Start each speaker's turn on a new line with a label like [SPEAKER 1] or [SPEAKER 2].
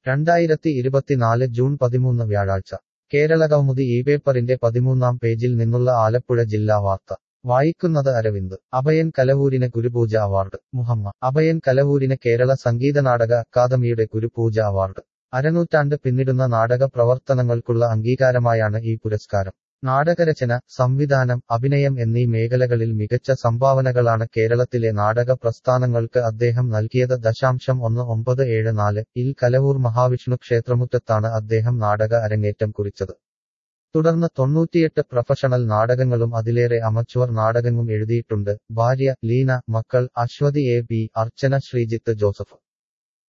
[SPEAKER 1] രണ്ടായിരത്തി ഇരുപത്തിനാല് ജൂൺ പതിമൂന്ന് വ്യാഴാഴ്ച കേരളകൗമുദി ഈ പേപ്പറിന്റെ പതിമൂന്നാം പേജിൽ നിന്നുള്ള ആലപ്പുഴ ജില്ലാ വാർത്ത വായിക്കുന്നത് അരവിന്ദ് അഭയൻ കലവൂരിന് ഗുരുപൂജ അവാർഡ് മുഹമ്മ അഭയൻ കലവൂരിന് കേരള സംഗീത നാടക അക്കാദമിയുടെ ഗുരുപൂജ അവാർഡ് അരനൂറ്റാണ്ട് പിന്നിടുന്ന നാടക പ്രവർത്തനങ്ങൾക്കുള്ള അംഗീകാരമായാണ് ഈ പുരസ്കാരം നാടകരചന സംവിധാനം അഭിനയം എന്നീ മേഖലകളിൽ മികച്ച സംഭാവനകളാണ് കേരളത്തിലെ നാടക പ്രസ്ഥാനങ്ങൾക്ക് അദ്ദേഹം നൽകിയത് ദശാംശം ഒന്ന് ഒമ്പത് ഏഴ് നാല് ഇൽ കലവൂർ മഹാവിഷ്ണു ക്ഷേത്രമുറ്റത്താണ് അദ്ദേഹം നാടക അരങ്ങേറ്റം കുറിച്ചത് തുടർന്ന് തൊണ്ണൂറ്റിയെട്ട് പ്രൊഫഷണൽ നാടകങ്ങളും അതിലേറെ അമച്വർ നാടകവും എഴുതിയിട്ടുണ്ട് ഭാര്യ ലീന മക്കൾ Aswathy A B Archana Sreejith Joseph